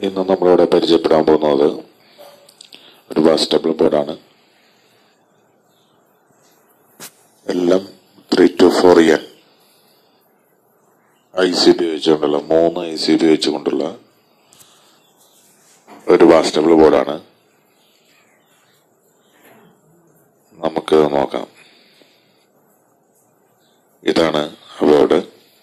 ഇന്ന് നമ്മളിവിടെ പരിചയപ്പെടാൻ പോകുന്നത് ഒരു ബാസ്റ്റബിൾ ബോർഡാണ് എല്ലാം three two four N I C ഉപയോഗിച്ചുകൊണ്ടുള്ള മൂന്ന് ഐ സി ഉപയോഗിച്ചുകൊണ്ടുള്ള ഒരു ബാസ്റ്റബിൾ ബോർഡാണ് നമുക്ക് നോക്കാം ഇതാണ് ആ ബോർഡ്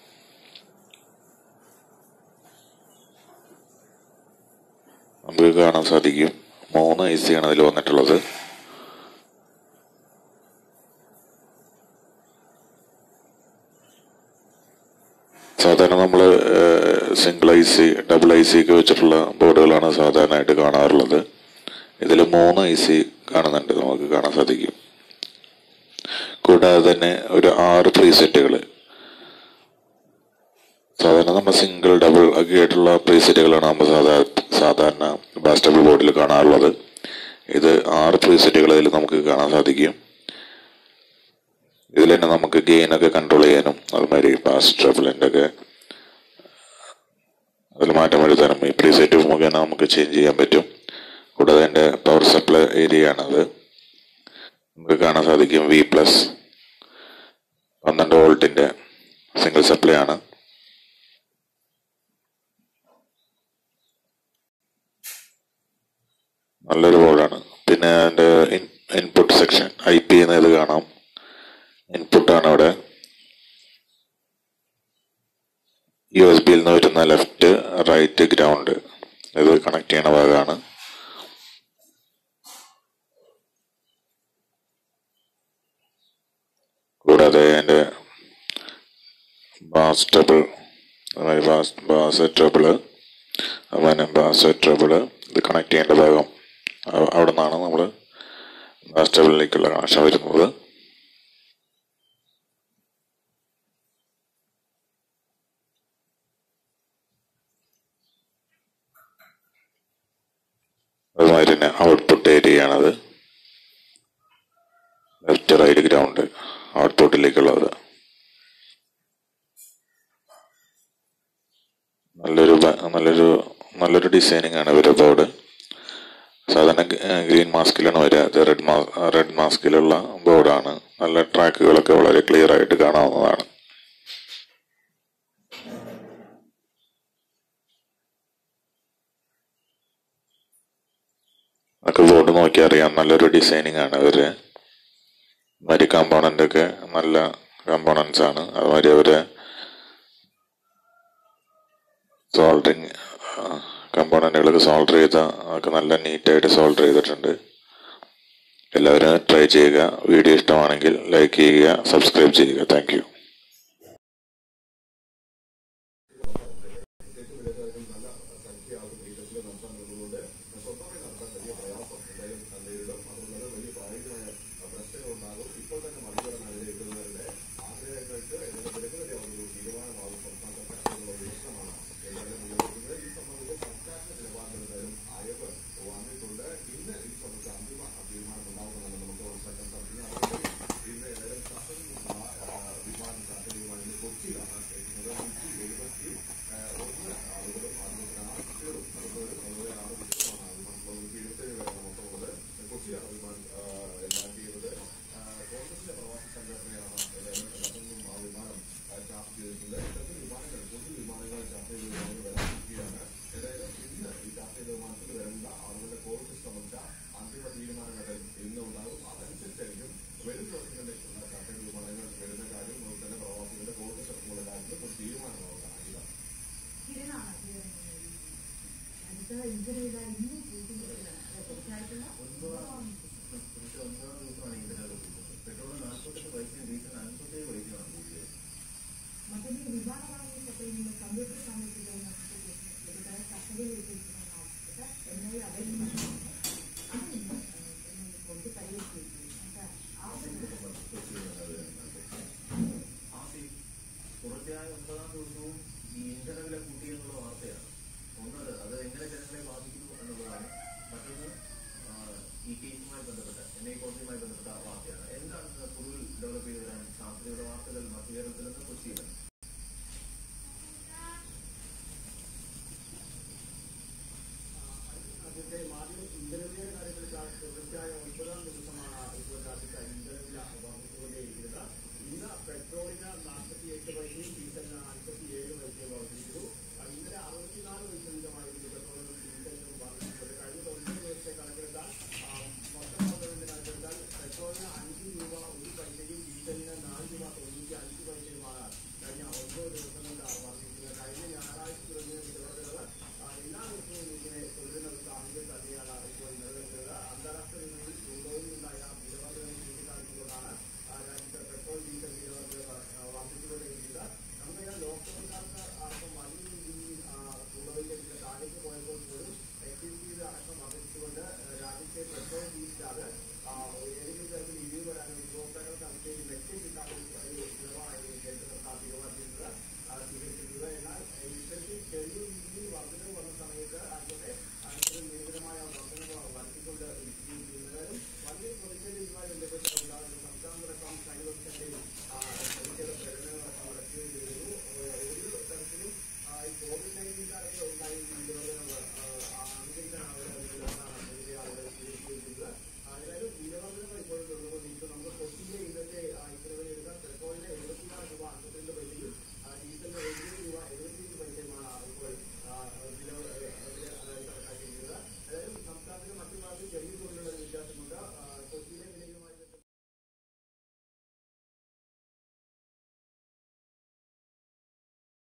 നമുക്ക് കാണാൻ സാധിക്കും മൂന്ന് ഐ സി ആണ് അതിൽ വന്നിട്ടുള്ളത് സാധാരണ നമ്മൾ single I C double I C ഒക്കെ വെച്ചിട്ടുള്ള ബോർഡുകളാണ് സാധാരണയായിട്ട് കാണാറുള്ളത് ഇതിൽ മൂന്ന് ഐ സി കാണുന്നുണ്ട് നമുക്ക് കാണാൻ സാധിക്കും കൂടാതെ തന്നെ ഒരു ആറ് പ്രീസെറ്റുകൾ സാധാരണ നമ്മൾ സിംഗിൾ ഡബിൾ ഒക്കെ ആയിട്ടുള്ള പ്രീസെറ്റുകളാണ് നമ്മൾ സാധാരണ സാധാരണ ബാസ്റ്റബിൾ ബോർഡിൽ കാണാറുള്ളത് ഇത് ആറ് പ്രീസെറ്റുകൾ ഇതിൽ നമുക്ക് കാണാൻ സാധിക്കും ഇതിൽ തന്നെ നമുക്ക് ഗെയിൻ ഒക്കെ കൺട്രോൾ ചെയ്യാനും അതുമാതിരി ബാസ് ട്രബിളിൻ്റെ ഒക്കെ അതിൽ മാറ്റം വരുത്താനും ഈ പ്രീസെറ്റ് മുഖേന നമുക്ക് ചേഞ്ച് ചെയ്യാൻ പറ്റും കൂടാതെ എൻ്റെ പവർ സപ്ലൈ ഏരിയ ആണത് നമുക്ക് കാണാൻ സാധിക്കും വി പ്ലസ് പന്ത്രണ്ട് വോൾട്ടിൻ്റെ സിംഗിൾ സപ്ലൈ ആണ് നല്ലൊരു ബോർഡാണ് പിന്നെ അതിൻ്റെ ഇൻപുട്ട് സെക്ഷൻ ഐ പി എന്നത് കാണാം ഇൻപുട്ടാണ് അവിടെ യു എസ് ബിയിൽ നിന്ന് വരുന്ന ലെഫ്റ്റ് റൈറ്റ് ഗ്രൗണ്ട് ഇത് കണക്ട് ചെയ്യണ ഭാഗമാണ് കൂടാതെ അതിൻ്റെ ബാസ് ട്രബിൾ അതുമാതിരി ബാസ് ബാസ് ട്രബിള് അതുപോലെ ബാസ് ട്രബിള് ഇത് കണക്ട് ചെയ്യേണ്ട ഭാഗം അവ- അവിടെ നിന്നാണ് നമ്മൾ ബാസ് ട്രബിളിലേക്കുള്ള കണക്ഷൻ വരുന്നത് അതുമാതിരി തന്നെ ഔട്ട്പുട്ട് ഏരിയ ആണത് ലെഫ്റ്റ് റൈറ്റ് ഗ്രൗണ്ട് ഔട്ട്പുട്ടിലേക്കുള്ളത് നല്ലൊരു ബ- നല്ലൊരു നല്ലൊരു ഡിസൈനിങ് ആണ് ഇവരുടെ ബോർഡ് സാധാരണ ഗ്രീൻ മാസ്കിലാണ് വരിക ഇത് റെഡ് മാ റെഡ് മാസ്കിലുള്ള ബോർഡാണ് നല്ല ട്രാക്കുകളൊക്കെ വളരെ ക്ലിയർ ആയിട്ട് കാണാവുന്നതാണ് നമുക്ക് ബോർഡ് നോക്കി അറിയാം നല്ലൊരു ഡിസൈനിങ് ആണ് ഇവര് മാതിരി കമ്പോണന്റ് ഒക്കെ നല്ല കമ്പോണൻസ് ആണ് അതുമാതിരി അവര് സോൾഡറിങ് കമ്പോണന്റുകളൊക്കെ സോൾഡർ ചെയ്ത ഒക്കെ നല്ല നീറ്റായിട്ട് സോൾഡർ ചെയ്തിട്ടുണ്ട് എല്ലാവരും ട്രൈ ചെയ്യുക വീഡിയോ ഇഷ്ടമാണെങ്കിൽ ലൈക്ക് ചെയ്യുക സബ്സ്ക്രൈബ് ചെയ്യുക താങ്ക് യു തുടർച്ചയായ ഒമ്പതാം ദിവസവും ഈ ഇന്ധനവില കൂട്ടി എന്നുള്ള വാർത്തയാണ് ഒന്ന് അത് എങ്ങനെ ജനങ്ങളെ ബാധിക്കുന്നു എന്നുള്ളതാണ് മറ്റൊന്ന് ആ, ഈ കേസുമായി ബന്ധപ്പെട്ട എൻ ഐ കോടതിയുമായി ബന്ധപ്പെട്ട വാർത്തയാണ് എന്താണ് പൊതുവിൽ ഡെവലപ്പ് ചെയ്ത് വരാൻ സാധ്യതയുള്ള വാർത്തകൾ മധ്യ കേരളത്തിൽ നിന്ന് കൊച്ചിയിൽ